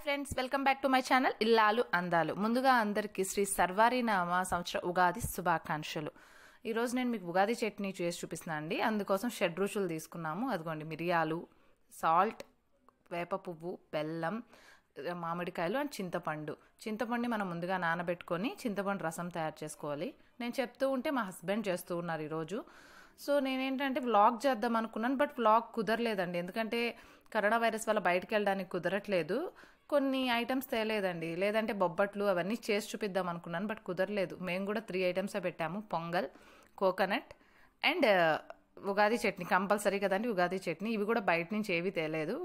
friends welcome back to my channel Illalu Andalu ముందుగా అందరికీ శ్రీ సర్వారీనామ సంవత్సర ఉగాది శుభాకాంక్షలు ఈరోజు నేను మీకు ఉగాది చట్నీ చేసి చూపిస్తున్నాను అండి అందుకోసం షడ్ రుచులు తీసుకున్నాము అదిగోండి మిరియాలు సాల్ట్ వేప పువ్వు బెల్లం మామిడికాయలు అండ్ చింతపండు చింతపండు మనం ముందుగా నానబెట్టుకొని చింతపండు రసం తయారు చేసుకోవాలి నేను చెప్తూ ఉంటే మా హస్బెండ్ చేస్తూ ఉన్నారు ఈరోజు సో నేనేంటంటే వ్లాగ్ చేద్దాం అనుకున్నాను బట్ వ్లాగ్ కుదరలేదండి ఎందుకంటే కరోనా వైరస్ వల్ల బయటకు వెళ్ళడానికి కుదరట్లేదు కొన్ని ఐటమ్స్ తేలేదండి లేదంటే బొబ్బట్లు అవన్నీ చేసి చూపిద్దాం అనుకున్నాను బట్ కుదరలేదు మేము కూడా త్రీ ఐటమ్సే పెట్టాము Pongal coconut and Ugadi chutney compulsory కదండి ఉగాది చట్నీ ఇవి కూడా బయట నుంచి ఏవి తేలేదు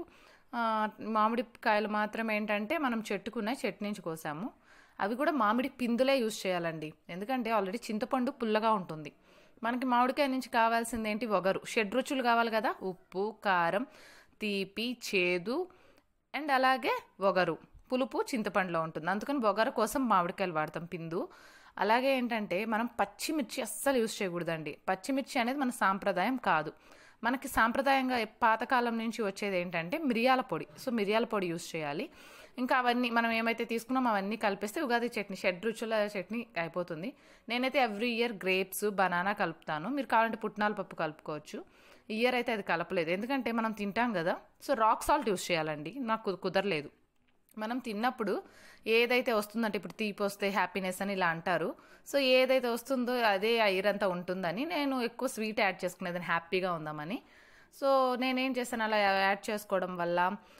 మామిడికాయలు మాత్రం ఏంటంటే మనం చెట్టుకున్న చెట్టు నుంచి కోసాము అవి కూడా మామిడి పిందులే యూజ్ చేయాలండి ఎందుకంటే ఆల్రెడీ చింతపండు పుల్లగా ఉంటుంది మనకి మామిడికాయ నుంచి కావాల్సింది ఏంటి ఒగరు షడ్ రుచులు కావాలి కదా ఉప్పు కారం తీపి చేదు అండ్ అలాగే ఒగరు పులుపు చింతపండులో ఉంటుంది అందుకని ఒగరు కోసం మామిడికాయలు వాడతాం పిందు అలాగే ఏంటంటే మనం పచ్చిమిర్చి అస్సలు యూజ్ చేయకూడదండి పచ్చిమిర్చి అనేది మన సాంప్రదాయం కాదు మనకి సాంప్రదాయంగా పాతకాలం నుంచి వచ్చేది ఏంటంటే మిరియాల పొడి సో మిరియాల పొడి యూజ్ చేయాలి ఇంకా అవన్నీ మనం ఏమైతే తీసుకున్నామో అవన్నీ కలిపిస్తే ఉగాది చట్నీ షడ్ రుచుల చట్నీ అయిపోతుంది నేనైతే ఎవ్రీ ఇయర్ గ్రేప్స్ బనానా కలుపుతాను మీరు కావాలంటే పుట్నాల పప్పు కలుపుకోవచ్చు ఇయర్ అయితే అది కలపలేదు ఎందుకంటే మనం తింటాం కదా సో రాక్ సాల్ట్ యూజ్ చేయాలండి నాకు కుదరలేదు మనం తిన్నప్పుడు ఏదైతే వస్తుందంటే ఇప్పుడు తీపి వస్తే హ్యాపీనెస్ అని ఇలా అంటారు సో ఏదైతే వస్తుందో అదే ఐర్ అంతా ఉంటుందని నేను ఎక్కువ స్వీట్ యాడ్ చేసుకునేదని హ్యాపీగా ఉందామని సో నేనేం చేశాను అలా యాడ్ చేసుకోవడం వల్ల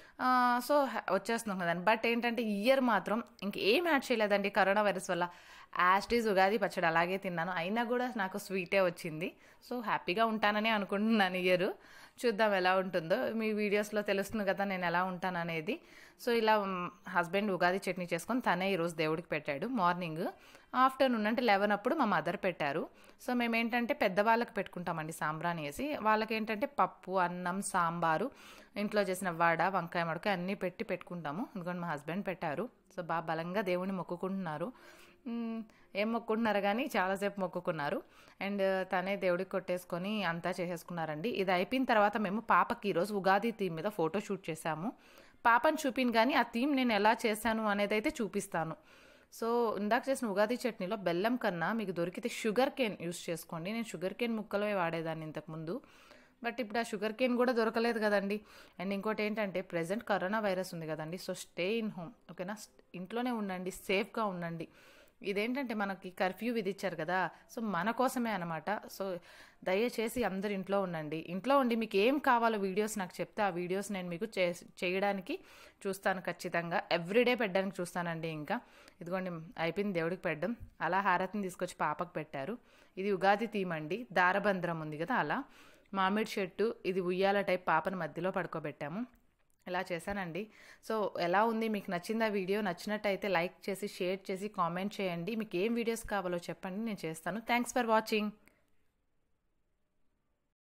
సో వచ్చేస్తున్నాం కదండి బట్ ఏంటంటే ఇయర్ మాత్రం ఇంకేం యాడ్ చేయలేదండి కరోనా వైరస్ వల్ల యాస్టీజ్ ఉగాది పచ్చడి అలాగే తిన్నాను అయినా కూడా నాకు స్వీటే వచ్చింది సో హ్యాపీగా ఉంటానని అనుకుంటున్నాను ఇయర్ చూద్దాం ఎలా ఉంటుందో మీ వీడియోస్లో తెలుస్తుంది కదా నేను ఎలా ఉంటాను అనేది సో ఇలా హస్బెండ్ ఉగాది చట్నీ చేసుకొని తనే ఈరోజు దేవుడికి పెట్టాడు మార్నింగ్ ఆఫ్టర్నూన్ అంటే లెవెన్ అప్పుడు మా మదర్ పెట్టారు సో మేము ఏంటంటే పెద్దవాళ్ళకి పెట్టుకుంటామండి సాంబ్రాణి వేసి వాళ్ళకి ఏంటంటే పప్పు అన్నం సాంబారు ఇంట్లో చేసిన వడ వంకాయ మడక అన్నీ పెట్టి పెట్టుకుంటాము ఎందుకంటే మా హస్బెండ్ పెట్టారు సో బాగా బలంగా దేవుని మొక్కుకుంటున్నారు ఏం మొక్కుకుంటున్నారు కానీ చాలాసేపు మొక్కుకున్నారు అండ్ తనే దేవుడికి కొట్టేసుకొని అంతా చేసేసుకున్నారండి ఇది అయిపోయిన తర్వాత మేము పాపకి ఈరోజు ఉగాది థీమ్ మీద ఫోటో షూట్ చేశాము పాపని చూపిను కానీ ఆ థీమ్ నేను ఎలా చేశాను అనేది అయితే చూపిస్తాను సో ఇందాక చేసిన ఉగాది చట్నీలో బెల్లం కన్నా మీకు దొరికితే షుగర్ కేన్ యూస్ చేసుకోండి నేను షుగర్ కేన్ ముక్కలే వాడేదాన్ని ఇంతకుముందు బట్ ఇప్పుడు ఆ షుగర్ కేన్ కూడా దొరకలేదు కదండి అండ్ ఇంకోటి ఏంటంటే ప్రజెంట్ కరోనా వైరస్ ఉంది కదండి సో స్టే ఇన్ హోమ్ ఓకేనా ఇంట్లోనే ఉండండి సేఫ్గా ఉండండి ఇదేంటంటే మనకి కర్ఫ్యూ విధించారు కదా సో మన కోసమే అనమాట సో దయచేసి అందరు ఇంట్లో ఉండండి ఇంట్లో ఉండి మీకు ఏం కావాలో వీడియోస్ నాకు చెప్తే ఆ వీడియోస్ నేను మీకు చేయడానికి చూస్తాను ఖచ్చితంగా ఎవ్రీడే పెట్టడానికి చూస్తానండి ఇంకా ఇదిగోండి అయిపోయింది దేవుడికి పెట్టడం అలా హారతిని తీసుకొచ్చి పాపకు పెట్టారు ఇది ఉగాది థీమ్ అండి దారబంధ్రం ఉంది కదా అలా మామిడి చెట్టు ఇది ఉయ్యాల టైప్ పాపను మధ్యలో పడుకోబెట్టాము ఇలా చేశానండి సో ఎలా ఉంది మీకు నచ్చిందా వీడియో నచ్చినట్టయితే లైక్ చేసి షేర్ చేసి కామెంట్ చేయండి మీకు ఏం వీడియోస్ కావాలో చెప్పండి నేను చేస్తాను థ్యాంక్స్ ఫర్ వాచింగ్